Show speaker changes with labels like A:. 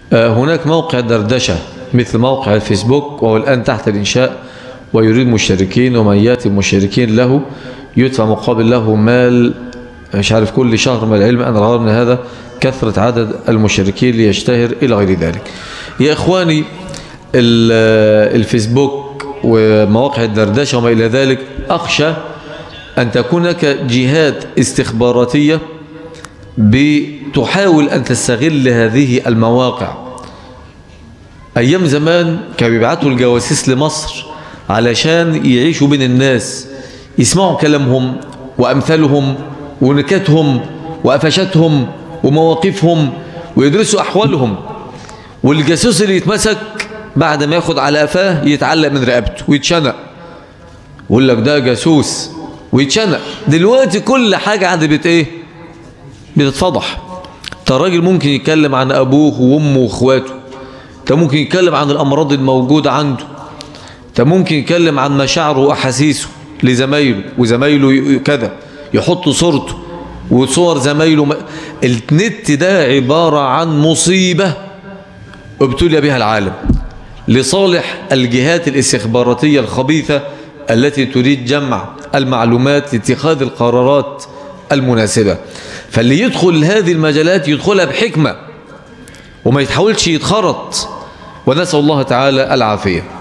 A: هناك موقع دردشة مثل موقع الفيسبوك وهو الآن تحت الإنشاء ويريد مشتركين ومن ياتي مشتركين له يدفع مقابل له مال مش عارف كل شهر من العلم أن الغرض من هذا كثرة عدد المشتركين ليشتهر إلى غير ذلك يا إخواني الفيسبوك ومواقع الدردشة وما إلى ذلك أخشى أن تكون هناك جهات استخباراتية بتحاول أن تستغل هذه المواقع أيام زمان كانوا بيبعتوا الجواسيس لمصر علشان يعيشوا بين الناس يسمعوا كلامهم وأمثالهم ونكاتهم وقفشاتهم ومواقفهم ويدرسوا أحوالهم والجاسوس اللي يتمسك بعد ما ياخد على قفاه يتعلق من رقبته ويتشنق يقول لك ده جاسوس ويتشنق دلوقتي كل حاجة عند بيت ايه بتتفضح ده الراجل ممكن يتكلم عن ابوه وامه واخواته ده ممكن يتكلم عن الامراض الموجودة عنده ده ممكن يتكلم عن مشاعره واحاسيسه لزمايله وزمايله كذا يحط صورته وصور زمايله م... النت ده عبارة عن مصيبة ابتلي بها العالم لصالح الجهات الاستخباراتية الخبيثة التي تريد جمع المعلومات لاتخاذ القرارات المناسبة فاللي يدخل هذه المجالات يدخلها بحكمة وما يتحاولش يتخرط ونسأل الله تعالى العافية